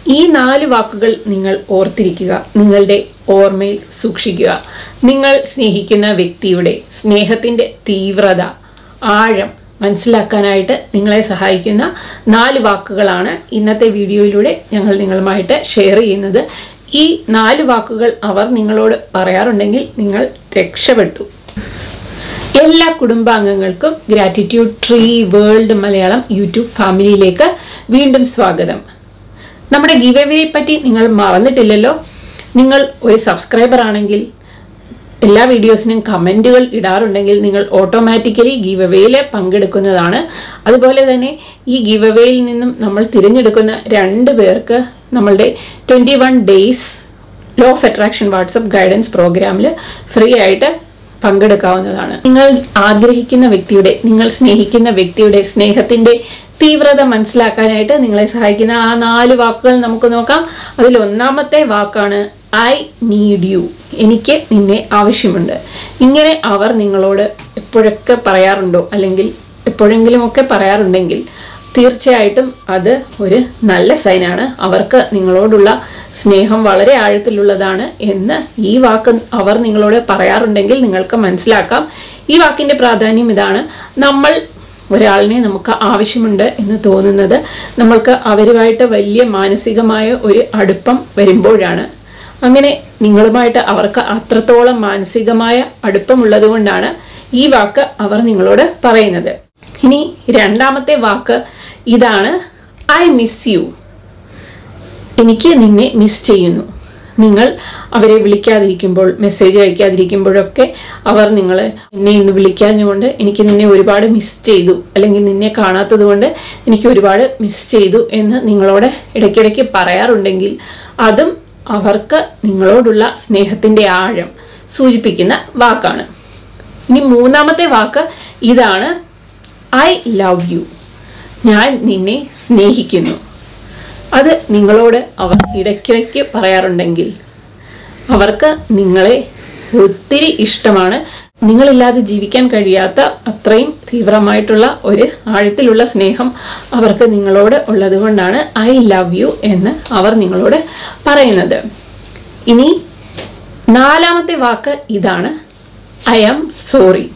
ഈ നാല് വാക്കുകൾ നിങ്ങൾ ഓർത്തിരിക്കുക നിങ്ങളുടെ ഓർമ്മയിൽ സൂക്ഷിക്കുക നിങ്ങൾ സ്നേഹിക്കുന്ന വ്യക്തിയുടെ സ്നേഹത്തിന്റെ തീവ്രത ആഴം മനസ്സിലാക്കാനായിട്ട് നിങ്ങളെ സഹായിക്കുന്ന നാല് വാക്കുകളാണ് ഇന്നത്തെ വീഡിയോയിലൂടെ ഞങ്ങൾ നിങ്ങളുമായിട്ട് ഷെയർ ചെയ്യുന്നത് ഈ നാല് വാക്കുകൾ അവർ നിങ്ങളോട് പറയാറുണ്ടെങ്കിൽ നിങ്ങൾ രക്ഷപ്പെട്ടു എല്ലാ കുടുംബാംഗങ്ങൾക്കും gratitude tree world Malayalam YouTube ഫാമിലിയിലേക്ക് വീണ്ടും സ്വാഗതം നമ്മുടെ ഗിവ് എവേയെ പറ്റി നിങ്ങൾ മറന്നിട്ടില്ലല്ലോ നിങ്ങൾ ഒരു സബ്സ്ക്രൈബർ ആണെങ്കിൽ എല്ലാ വീഡിയോസിനും കമൻറ്റുകൾ ഇടാറുണ്ടെങ്കിൽ നിങ്ങൾ ഓട്ടോമാറ്റിക്കലി ഗീവ് എവേയിൽ പങ്കെടുക്കുന്നതാണ് അതുപോലെ തന്നെ ഈ ഗീവ് എവേയിൽ നിന്നും നമ്മൾ തിരഞ്ഞെടുക്കുന്ന രണ്ട് പേർക്ക് നമ്മളുടെ twenty one days law of attraction WhatsApp guidance പ്രോഗ്രാമിൽ ഫ്രീ ആയിട്ട് പങ്കെടുക്കാവുന്നതാണ് നിങ്ങൾ ആഗ്രഹിക്കുന്ന വ്യക്തിയുടെ നിങ്ങൾ സ്നേഹിക്കുന്ന വ്യക്തിയുടെ സ്നേഹത്തിന്റെ തീവ്രത മനസ്സിലാക്കാനായിട്ട് നിങ്ങളെ സഹായിക്കുന്ന ആ നാല് വാക്കുകൾ നമുക്ക് നോക്കാം അതിൽ ഒന്നാമത്തെ വാക്കാണ് ഐ നീഡ് യു എനിക്ക് നിന്നെ ആവശ്യമുണ്ട് ഇങ്ങനെ അവർ നിങ്ങളോട് എപ്പോഴൊക്കെ പറയാറുണ്ടോ അല്ലെങ്കിൽ എപ്പോഴെങ്കിലുമൊക്കെ പറയാറുണ്ടെങ്കിൽ തീർച്ചയായിട്ടും അത് ഒരു നല്ല സൈനാണ് അവർക്ക് നിങ്ങളോടുള്ള സ്നേഹം വളരെ ആഴത്തിലുള്ളതാണ് എന്ന് ഈ വാക്ക് അവർ നിങ്ങളോട് പറയാറുണ്ടെങ്കിൽ നിങ്ങൾക്ക് മനസ്സിലാക്കാം ഈ വാക്കിന്റെ പ്രാധാന്യം ഇതാണ് നമ്മൾ ഒരാളിനെ നമുക്ക് ആവശ്യമുണ്ട് എന്ന് തോന്നുന്നത് നമ്മൾക്ക് അവരുമായിട്ട് വലിയ മാനസികമായ ഒരു അടുപ്പം വരുമ്പോഴാണ് അങ്ങനെ നിങ്ങളുമായിട്ട് അവർക്ക് അത്രത്തോളം മാനസികമായ അടുപ്പമുള്ളത് കൊണ്ടാണ് ഈ വാക്ക് അവർ നിങ്ങളോട് പറയുന്നത് ഇനി രണ്ടാമത്തെ വാക്ക് ഇതാണ് ഐ മിസ് യു എനിക്ക് നിന്നെ മിസ് ചെയ്യുന്നു നിങ്ങൾ അവരെ വിളിക്കാതിരിക്കുമ്പോൾ മെസ്സേജ് അയക്കാതിരിക്കുമ്പോഴൊക്കെ അവർ നിങ്ങൾ എന്നെ ഇന്ന് വിളിക്കാഞ്ഞുകൊണ്ട് എനിക്ക് നിന്നെ ഒരുപാട് മിസ് ചെയ്തു അല്ലെങ്കിൽ നിന്നെ കാണാത്തത് കൊണ്ട് എനിക്ക് ഒരുപാട് മിസ് ചെയ്തു എന്ന് നിങ്ങളോട് ഇടയ്ക്കിടയ്ക്ക് പറയാറുണ്ടെങ്കിൽ അതും അവർക്ക് നിങ്ങളോടുള്ള സ്നേഹത്തിന്റെ ആഴം സൂചിപ്പിക്കുന്ന വാക്കാണ് ഇനി മൂന്നാമത്തെ വാക്ക് ഇതാണ് ഐ ലവ് യു ഞാൻ നിന്നെ സ്നേഹിക്കുന്നു അത് നിങ്ങളോട് അവർ ഇടയ്ക്കിടയ്ക്ക് പറയാറുണ്ടെങ്കിൽ അവർക്ക് നിങ്ങളെ ഒത്തിരി ഇഷ്ടമാണ് നിങ്ങളില്ലാതെ ജീവിക്കാൻ കഴിയാത്ത അത്രയും തീവ്രമായിട്ടുള്ള ഒരു ആഴത്തിലുള്ള സ്നേഹം അവർക്ക് നിങ്ങളോട് ഉള്ളത് കൊണ്ടാണ് ഐ ലവ് യു എന്ന് അവർ നിങ്ങളോട് പറയുന്നത് ഇനി നാലാമത്തെ വാക്ക് ഇതാണ് ഐ ആം സോറി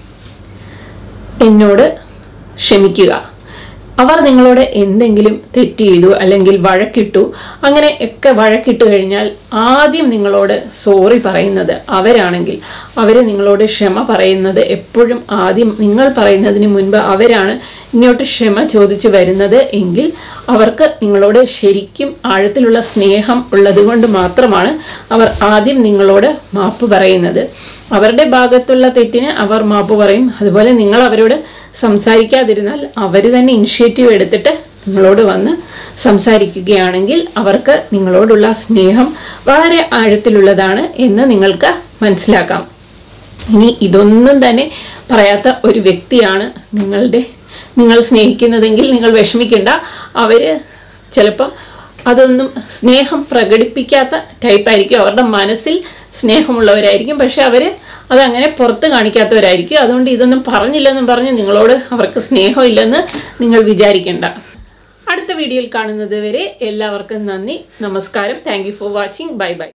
എന്നോട് ക്ഷമിക്കുക അവർ നിങ്ങളോട് എന്തെങ്കിലും തെറ്റ് ചെയ്തു അല്ലെങ്കിൽ വഴക്കിട്ടു അങ്ങനെ ഒക്കെ വഴക്കിട്ട് കഴിഞ്ഞാൽ ആദ്യം നിങ്ങളോട് സോറി പറയുന്നത് അവരാണെങ്കിൽ അവർ നിങ്ങളോട് ക്ഷമ പറയുന്നത് എപ്പോഴും ആദ്യം നിങ്ങൾ പറയുന്നതിന് മുൻപ് അവരാണ് ഇങ്ങോട്ട് ക്ഷമ ചോദിച്ചു വരുന്നത് എങ്കിൽ അവർക്ക് നിങ്ങളോട് ശരിക്കും ആഴത്തിലുള്ള സ്നേഹം ഉള്ളത് കൊണ്ട് മാത്രമാണ് അവർ ആദ്യം നിങ്ങളോട് മാപ്പ് പറയുന്നത് അവരുടെ ഭാഗത്തുള്ള തെറ്റിന് അവർ മാപ്പ് പറയും അതുപോലെ നിങ്ങൾ അവരോട് സംസാരിക്കാതിരുന്നാൽ അവർ തന്നെ ഇനിഷ്യേറ്റീവ് എടുത്തിട്ട് നിങ്ങളോട് വന്ന് സംസാരിക്കുകയാണെങ്കിൽ അവർക്ക് നിങ്ങളോടുള്ള സ്നേഹം വളരെ ആഴത്തിലുള്ളതാണ് എന്ന് നിങ്ങൾക്ക് മനസ്സിലാക്കാം ഇനി ഇതൊന്നും തന്നെ പറയാത്ത ഒരു വ്യക്തിയാണ് നിങ്ങളുടെ നിങ്ങൾ സ്നേഹിക്കുന്നതെങ്കിൽ നിങ്ങൾ വിഷമിക്കേണ്ട അവര് ചിലപ്പം അതൊന്നും സ്നേഹം പ്രകടിപ്പിക്കാത്ത ടൈപ്പായിരിക്കും അവരുടെ മനസ്സിൽ സ്നേഹമുള്ളവരായിരിക്കും പക്ഷെ അവര് അതങ്ങനെ പുറത്ത് കാണിക്കാത്തവരായിരിക്കും അതുകൊണ്ട് ഇതൊന്നും പറഞ്ഞില്ലെന്നും പറഞ്ഞ് നിങ്ങളോട് അവർക്ക് സ്നേഹമില്ലെന്ന് നിങ്ങൾ വിചാരിക്കേണ്ട അടുത്ത വീഡിയോയിൽ കാണുന്നത് വരെ എല്ലാവർക്കും നന്ദി നമസ്കാരം thank for watching bye by